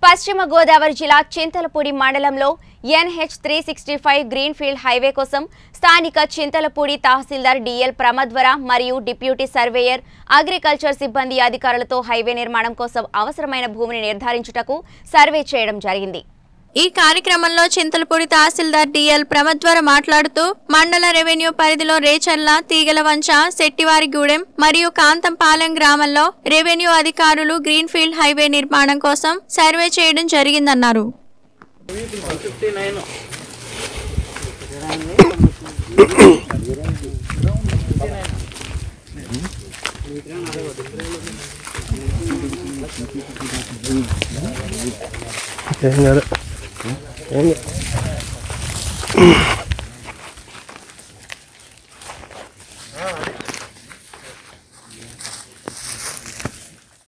పశ్చిమ గోదావరి జిల్లా చింతలపూడి మండలంలో NH three sixty five greenfield highway కోసం స్థానిక చింతలపూడి తహసీల్దార్ డిఎల్ ప్రమద్వర మరియు డిప్యూటీ సర్వేయర్ అగ్రికల్చర్ సిబ్బంది అధికారులతో హైవే నిర్మాణం కోసం అవసరమైన భూమిని నిర్ధారించుటకు సర్వే చేయడం జరిగింది ఈ కార్యక్రమంలో చింతలపూడి తహసీల్దార్ డిఎల్ ప్రమద్వర మాట్లాడుతూ మండల రెవెన్యూ పరిధిలో రేచర్ల తీగలవంచ శెట్టివారిగూడెం మరియు కాంతంపాలెం గ్రామంలో రెవెన్యూ అధికారులు గ్రీన్ఫీల్డ్ హైవే నిర్మాణం కోసం సర్వే చేయడం జరిగిందన్నారు ఏం కాదు ఏం కాదు